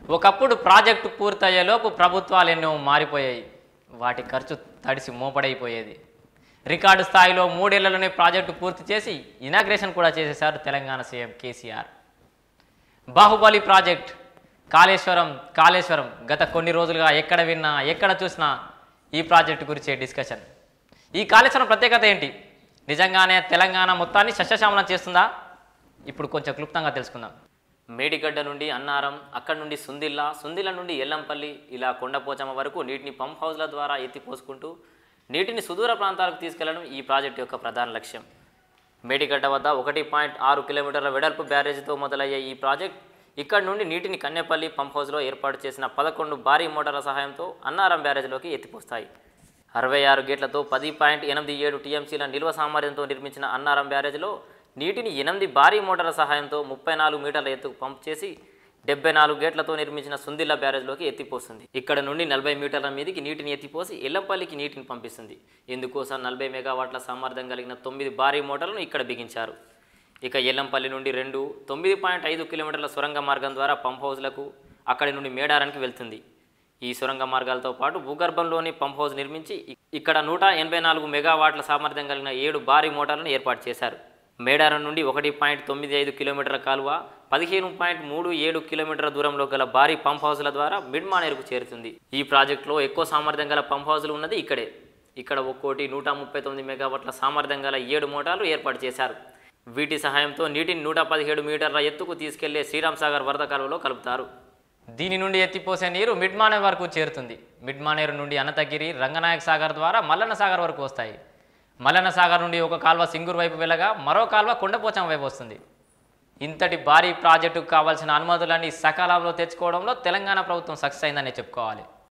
ఒకప్పుడు ప్రాజెక్టు పూర్తయ్యేలోపు ప్రభుత్వాలు ఎన్నో మారిపోయాయి వాటి ఖర్చు తడిసి మోపడైపోయేది రికార్డు స్థాయిలో మూడేళ్లలోనే ప్రాజెక్టు పూర్తి చేసి ఇనాగ్రేషన్ కూడా చేసేశారు Telangana C M K C R Baahubali project Kaleshwaram Kaleshwaram గత కొన్ని రోజులుగా ఎక్కడ విన్నా ఎక్కడ చూసినా ఈ ప్రాజెక్టు గురించే డిస్కషన్ ఈ కాళేశ్వరం ప్రత్యేకత ఏంటి నిజంగానే తెలంగాణ మొత్తాన్ని సస్యశ్యామలం చేస్తుందా ఇప్పుడు కొంచెం క్లుప్తంగా తెలుసుకుందాం మేడిగడ్డ నుండి అన్నారం అక్కడ నుండి సుందిల్ల సుందిల్ల నుండి ఎల్లంపల్లి ఇలా కొండపోచమ్మ వరకు నీటిని పంప్ హౌస్ల ద్వారా ఎత్తిపోసుకుంటూ నీటిని సుదూర ప్రాంతాలకు తీసుకెళ్లడం ఈ ప్రాజెక్టు యొక్క ప్రధాన లక్ష్యం మేడిగడ్డ వద్ద ఒకటి పాయింట్ ఆరు కిలోమీటర్ల వెడల్పు బ్యారేజీతో మొదలయ్యే ఈ ప్రాజెక్ట్ ఇక్కడ నుండి నీటిని కన్నెపల్లి పంప్ హౌస్లో ఏర్పాటు చేసిన పదకొండు భారీ మోటార్ల సహాయంతో అన్నారం బ్యారేజ్లోకి ఎత్తిపోస్తాయి అరవై ఆరు గేట్లతో పది పాయింట్ ఎనిమిది ఏడు టీఎంసీల నిల్వ సామర్థ్యంతో నిర్మించిన అన్నారం బ్యారేజ్లో నీటిని ఎనిమిది భారీ మోటార్ల సహాయంతో ముప్పై నాలుగు మీటర్ల ఎత్తుకు పంప్ చేసి డెబ్బై నాలుగు గేట్లతో నిర్మించిన సుందిల్ల బ్యారేజ్లోకి ఎత్తిపోస్తుంది ఇక్కడ నుండి నలభై మీటర్ల మీదికి నీటిని ఎత్తిపోసి ఎల్లంపల్లికి నీటిని పంపిస్తుంది ఇందుకోసం నలభై మెగావాట్ల సామర్థ్యం కలిగిన తొమ్మిది భారీ మోటార్లను ఇక్కడ బిగించారు ఇక ఎల్లంపల్లి నుండి రెండు తొమ్మిది పాయింట్ ఐదు కిలోమీటర్ల సొరంగ మార్గం ద్వారా పంప్ హౌస్లకు అక్కడి నుండి మేడారానికి వెళ్తుంది ఈ సొరంగ మార్గాలతో పాటు భూగర్భంలోని పంప్ హౌస్ నిర్మించి ఇ- ఇక్కడ నూట ఎనభై నాలుగు మెగావాట్ల సామర్థ్యం కలిగిన ఏడు భారీ మోటార్లను ఏర్పాటు చేశారు మేడారం నుండి ఒకటి పాయింట్ తొమ్మిది ఐదు కిలోమీటర్ల కాలువ పదిహేను పాయింట్ మూడు ఏడు కిలోమీటర్ల దూరంలో గల భారీ పంప్ హౌస్ల ద్వారా మిడ్ మానేరుకు చేరుతుంది ఈ ప్రాజెక్టులో ఎక్కువ సామర్థ్యం గల పంప్ హౌస్లు ఉన్నది ఇక్కడే ఇక్కడ ఒక్కోటి నూట ముప్పై తొమ్మిది మెగావాట్ల సామర్థ్యం గల ఏడు మోటార్లు ఏర్పాటు చేశారు వీటి సహాయంతో నీటిని నూట పదిహేడు మీటర్ల ఎత్తుకు తీసుకెళ్లే శ్రీరామ్ సాగర్ వరద కాలువలో కలుపుతారు దీని నుండి ఎత్తిపోసే నీరు మిడ్మానేర్ వరకు చేరుతుంది మిడ్మానేరు నుండి అనంతగిరి రంగనాయక సాగర్ ద్వారా మల్లన్న సాగర్ వరకు వస్తాయి మల్లన్న సాగర్ నుండి ఒక కాల్వ సింగూరు వైపు వెళ్ళగా మరో కాల్వ కొండపోచం వైపు వస్తుంది ఇంతటి భారీ ప్రాజెక్టుకు కావాల్సిన అనుమతులన్నీ సకాలంలో తెచ్చుకోవడంలో తెలంగాణ ప్రభుత్వం సక్సెస్ అయిందనే చెప్పుకోవాలి